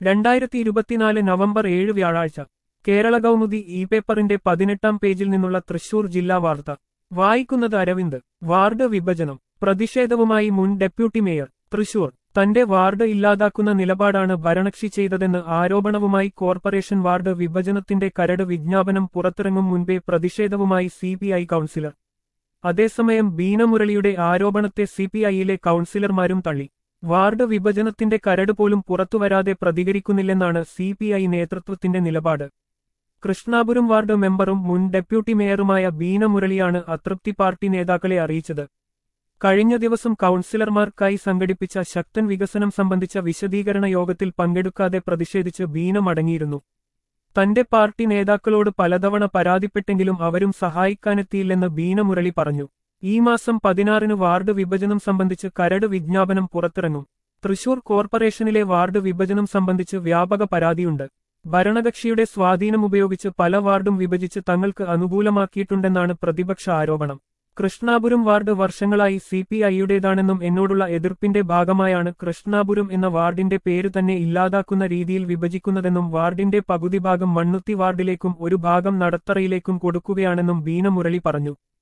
രണ്ടായിരത്തി ഇരുപത്തിനാല് നവംബർ ഏഴ് വ്യാഴാഴ്ച കേരള കൗമുദി ഇ പേപ്പറിന്റെ പതിനെട്ടാം പേജിൽ നിന്നുള്ള തൃശൂർ ജില്ലാ വാർത്ത വായിക്കുന്നത് അരവിന്ദ് വാർഡ് വിഭജനം പ്രതിഷേധവുമായി മുൻ ഡെപ്യൂട്ടി മേയർ തൃശൂർ തന്റെ വാർഡ് ഇല്ലാതാക്കുന്ന നിലപാടാണ് ഭരണകക്ഷി ചെയ്തതെന്ന് ആരോപണവുമായി കോർപ്പറേഷൻ വാർഡ് വിഭജനത്തിന്റെ കരട് വിജ്ഞാപനം പുറത്തിറങ്ങും മുൻപേ പ്രതിഷേധവുമായി സിപിഐ കൗൺസിലർ അതേസമയം ബീനമുരളിയുടെ ആരോപണത്തെ സിപിഐയിലെ കൗൺസിലർമാരും തള്ളി വാർഡ് വിഭജനത്തിന്റെ കരട് പോലും പുറത്തുവരാതെ പ്രതികരിക്കുന്നില്ലെന്നാണ് സിപിഐ നേതൃത്വത്തിന്റെ നിലപാട് കൃഷ്ണാപുരം വാർഡ് മെമ്പറും മുൻ ഡെപ്യൂട്ടി മേയറുമായ ബീനമുരളിയാണ് അതൃപ്തി പാർട്ടി നേതാക്കളെ അറിയിച്ചത് കഴിഞ്ഞ ദിവസം കൗൺസിലർമാർക്കായി സംഘടിപ്പിച്ച ശക്തൻ വികസനം സംബന്ധിച്ച വിശദീകരണ യോഗത്തിൽ പങ്കെടുക്കാതെ പ്രതിഷേധിച്ച് ബീന മടങ്ങിയിരുന്നു തന്റെ പാർട്ടി നേതാക്കളോട് പലതവണ പരാതിപ്പെട്ടെങ്കിലും അവരും സഹായിക്കാനെത്തിയില്ലെന്ന് ബീന മുരളി പറഞ്ഞു ഈ മാസം പതിനാറിന് വാർഡ് വിഭജനം സംബന്ധിച്ച് കരട് വിജ്ഞാപനം പുറത്തിറങ്ങും തൃശൂർ കോർപ്പറേഷനിലെ വാർഡ് വിഭജനം സംബന്ധിച്ച് വ്യാപക പരാതിയുണ്ട് ഭരണകക്ഷിയുടെ സ്വാധീനമുപയോഗിച്ച് പല വാർഡും വിഭജിച്ച് തങ്ങൾക്ക് അനുകൂലമാക്കിയിട്ടുണ്ടെന്നാണ് പ്രതിപക്ഷ ആരോപണം കൃഷ്ണാപുരം വാർഡ് വർഷങ്ങളായി സി പി ഐയുടേതാണെന്നും എന്നോടുള്ള എതിർപ്പിന്റെ ഭാഗമായാണ് കൃഷ്ണാപുരം എന്ന വാർഡിന്റെ പേര് തന്നെ ഇല്ലാതാക്കുന്ന രീതിയിൽ വിഭജിക്കുന്നതെന്നും വാർഡിന്റെ പകുതി ഭാഗം മണ്ണുത്തി വാർഡിലേക്കും ഒരു ഭാഗം നടത്തറയിലേക്കും കൊടുക്കുകയാണെന്നും ബീന മുരളി പറഞ്ഞു